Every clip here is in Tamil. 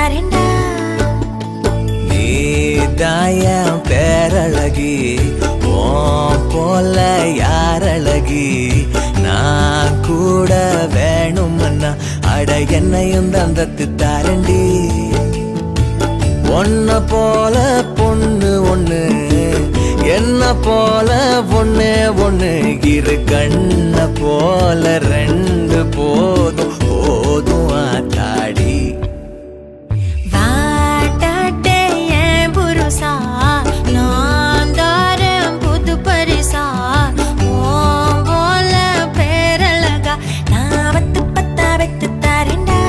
தாரேண்டா நீதாய பேரழகி ஓம் போல யாரழகி நான் கூட வேணுமன்னா அட என்னையும் தந்தத்து தாரண்டி ஒன்ன போல பொண்ணு ஒண்ணு என்ன போல ஒண்ணு ஒண்ணு இரு கண்ண போல ரெண்டு போதும் போதும் ஆத்தாடி வாட்டாட்டே என் புருஷா நான் தாரேன் புது பரிசா ஓம் போல பேரழகா நான் வத்து பத்தா வைத்து தாரேண்டா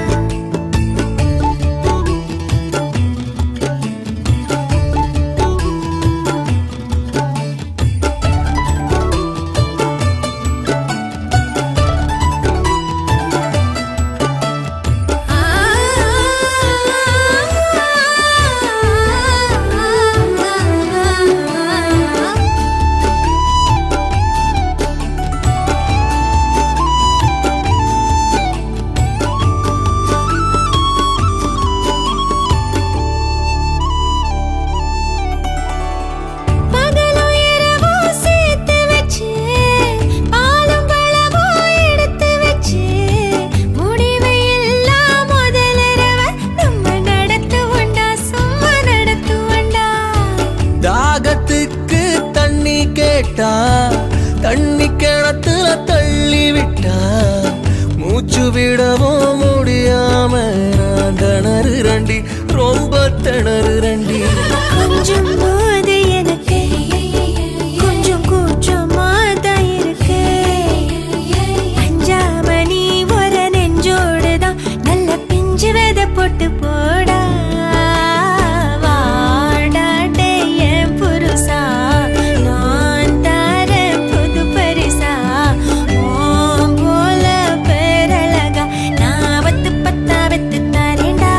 பகலும் இரவும் சேர்த்து வச்சு பாலும் பழமும் எடுத்து வச்சு முடிவை எல்லாம் முதலிரவ நம்ம நடத்துவோண்டா சும்மா நடத்துவோண்டா தாகத்துக்கு தண்ணி கேட்டா தண்ணி கிணத்துல தள்ளி விட்டா மூச்சு விடவும் முடியாம நான் திணறு ரண்டி ரொம்ப திணறு ரண்டி கொஞ்சம் போது எனக்கு கொஞ்சம் கூச்சமா தான் இருக்கு அஞ்சாம நீ ஒரு நெஞ்சோடு தான் நல்ல பிஞ்சு விதை போட்டு போடா வாடாடே என் புருஷா நான் தரேன் புது பரிசா ஓம் போல பேரழகா நான் வத்து பத்தா வெத்து தரேன்டா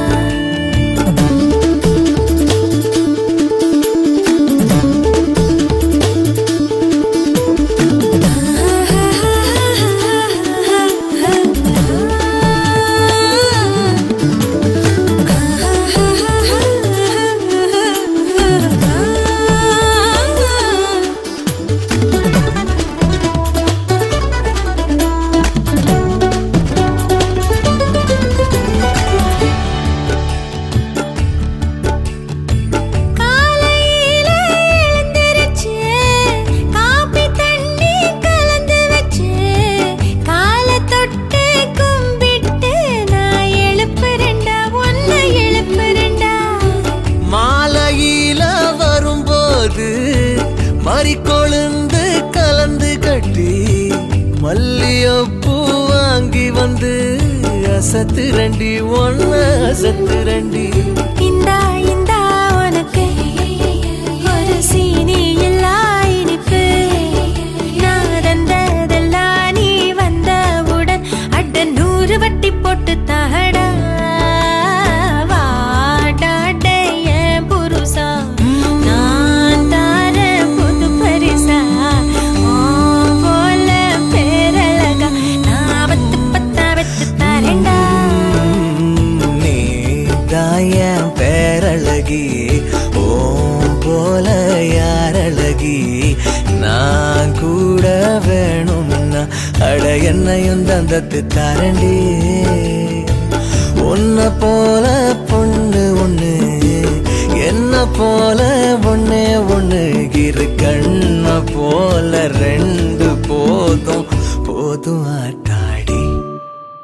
காலையில எழுந்திருச்சு காபி தண்ணி கலந்து வச்சு காலை தொட்டு கும்பிட்டு நான் எழுப்புறேன்டா ஒன்னு எழுப்புறேன்டா மாலையில வரும்போது மறிக்கொழுந்து கலந்து கட்டி மல்லியப்பூ வாங்கி வந்து அசத்து ரண்டி ஒன்ன அசத்து ரண்டி இந்தா இந்தா உனக்கு ஒரு சீனி இல்லா இனிப்பு நான் தந்ததெல்லாம் நீ வந்தவுடன் அட நூறு வட்டி போட்டு தகடா வாடாடே என் புருஷா நான் தாரேன் புது பரிசா உன் போல பேரழகா நான் வத்து பத்தா வெத்து தரேன்டா நீ தாயன் பேரழகி ஓம் போல யாரழகி நான் கூட வேணும்னா அட என்னையும் தந்தத்து தரண்டி உன்னை போல பொண்ணு ஒண்ணு என்ன போல ஒண்ணே ஒண்ணு இரு கண்ண போல ரெண்டு போதும் போதும் ஆட்ட